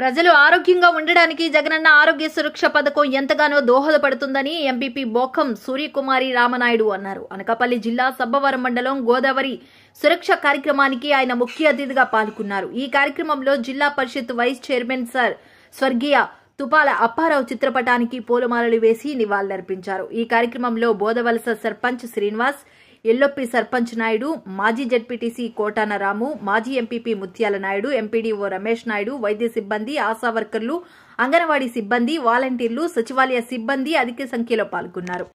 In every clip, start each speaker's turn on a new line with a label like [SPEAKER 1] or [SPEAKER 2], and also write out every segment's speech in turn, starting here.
[SPEAKER 1] ప్రజలు ఆరోగ్యంగా ఉండడానికి జగనన్న ఆరోగ్య సురక్ష పథకం ఎంతగానో దోహదపడుతుందని ఎంపీపీ బోఖం సూర్యకుమారి రామనాయుడు అన్నారు అనకాపల్లి జిల్లా సబ్బవరం మండలం గోదావరి సురక్ష కార్యక్రమానికి ఆయన ముఖ్య అతిథిగా పాల్గొన్నారు ఈ కార్యక్రమంలో జిల్లా పరిషత్ వైస్ చైర్మన్ సార్ స్వర్గీయ తుపాల అప్పారావు చిత్రపటానికి పూలమాలలు వేసి నివాళులర్పించారు ఈ కార్యక్రమంలో బోధవలస సర్పంచ్ శ్రీనివాస్ ఎల్లొప్పి సర్పంచ్ నాయుడు మాజీ జడ్పీటీసీ కోటాన రాము మాజీ ఎంపీపీ ముత్యాల నాయుడు ఎంపీడీఓ రమేష్ నాయుడు వైద్య సిబ్బంది ఆశా వర్కర్లు అంగన్వాడీ సిబ్బంది వాలంటీర్లు సచివాలయ సిబ్బంది అధిక సంఖ్యలో పాల్గొన్నారు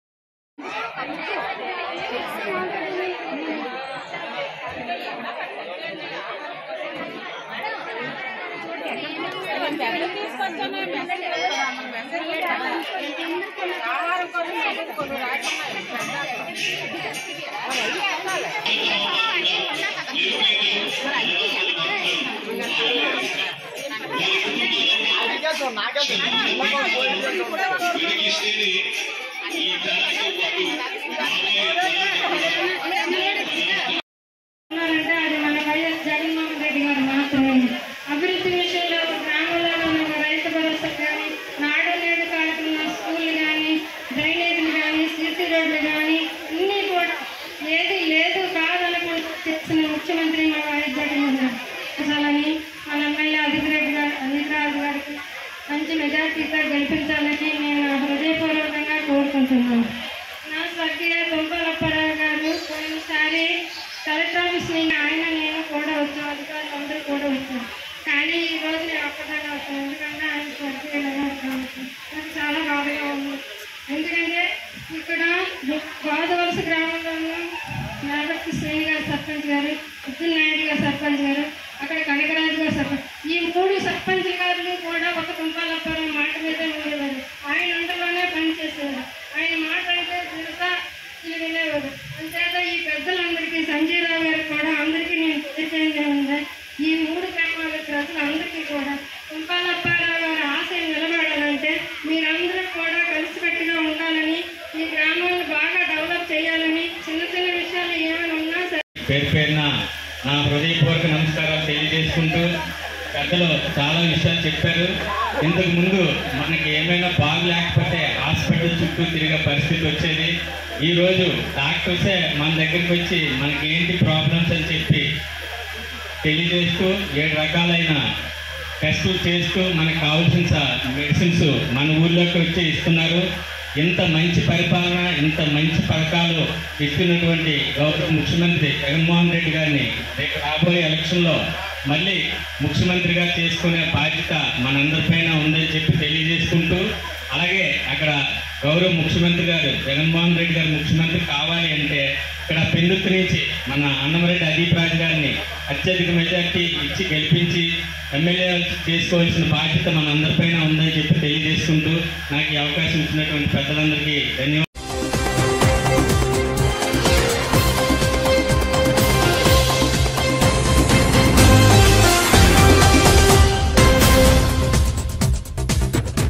[SPEAKER 2] ఉన్నారంటే అది మన వైఎస్ జగన్మోహన్ రెడ్డి గారు మాత్రమే అభివృద్ధి విషయంలో గ్రామంలో ఉన్న రైతు భరోసా కానీ నాడు నేడు కార్యక్రమం స్కూళ్ళు కానీ డ్రైనేజీలు కానీ సిసి రోడ్లు కానీ అన్నీ కూడా ఏది లేదు కాదనుకుంటూ తెచ్చిన ముఖ్యమంత్రి మన వైఎస్ జగన్మోహన్ రెడ్డి అసలని మన ఎమ్మెల్యే అధికారెడ్డి గారు అధికారాజు గారికి మంచి మెజార్టీతో గెలిపించాలని నేను హృదయపూర్వకంగా కోరుకుంటున్నాను నా స్వర్గీయ దుంపలప్పారావు గారు పోయినసారి కలెక్టర్ ఆఫీస్ నుంచి ఆయన నేను కూడా వచ్చాం అధికారులు అందరూ కూడా వచ్చాం కానీ ఈ రోజు నేను ఒక్కదాన్ని వచ్చాను ఎందుకంటే ఆయన స్వర్గీయులుగా వచ్చాను నాకు చాలా బాధగా ఉంది ఎందుకంటే ఇక్కడ గోదవలస గ్రామంలోనూ నాగర్తి శ్రేణి గారు సర్పంచ్ గారు ఉద్దిన్ నాయుడు గారు సర్పంచ్ గారు అక్కడ కనకరాజు గారు సర్పంచ్ ఈ మూడు సర్పంచ్ గారు కూడా ఒక తుంపాలప్పారావు మాట మీద ఉండేవారు ఆయన ఉండలోనే పనిచేసేవారు ఆయన మాట అంటే తెలుసా వీళ్ళు వినేవారు అంతేత ఈ పెద్దలందరికీ సంజయరావు గారికి కూడా అందరికీ నేను తెలియజేయంగా ఉంది ఈ మూడు గ్రామాల ప్రజలందరికీ కూడా తుంపాలప్పారావు గారి ఆశయం నిలబడాలంటే మీరందరూ కూడా కలిసికట్టుగా ఉండాలని ఈ గ్రామాన్ని బాగా డెవలప్ చేయాలని చిన్న చిన్న విషయాలు ఏమైనా ఉన్నా సరే
[SPEAKER 3] పేరు పేరున నా హృదయపూర్వక నమస్కారాలు తెలియజేసుకుంటూ పెద్దలు చాలా విషయాలు చెప్పారు ఇంతకు ముందు మనకి ఏమైనా బాగలేకపోతే హాస్పిటల్ చుట్టూ తిరిగే పరిస్థితి వచ్చేది ఈరోజు డాక్టర్సే మన దగ్గరికి వచ్చి మనకి ఏంటి ప్రాబ్లమ్స్ అని చెప్పి తెలియజేస్తూ ఏడు రకాలైన టెస్టులు చేస్తూ మనకు కావాల్సిన మెడిసిన్స్ మన ఊర్లోకి వచ్చి ఇస్తున్నారు ఇంత మంచి పరిపాలన ఇంత మంచి పథకాలు ఇస్తున్నటువంటి గౌరవ ముఖ్యమంత్రి జగన్మోహన్ రెడ్డి గారిని రేపు రాబోయే ఎలక్షన్లో మళ్ళీ ముఖ్యమంత్రిగా చేసుకునే బాధ్యత మనందరిపైన ఉందని చెప్పి తెలియజేసుకుంటూ అలాగే అక్కడ గౌరవ ముఖ్యమంత్రి గారు జగన్మోహన్ రెడ్డి గారు ముఖ్యమంత్రి కావాలి అంటే ఇక్కడ పెందుతు నుంచి మన అన్నమరెడ్డి అదీప్ రాజు గారిని అత్యధిక మెజార్టీ ఇచ్చి గెలిపించి ఎమ్మెల్యే చేసుకోవాల్సిన బాధ్యత మనందరిపైన ఉందని చెప్పి తెలియజేసుకుంటూ నాకు ఈ అవకాశం ఇచ్చినటువంటి పెద్దలందరికీ ధన్యవాదాలు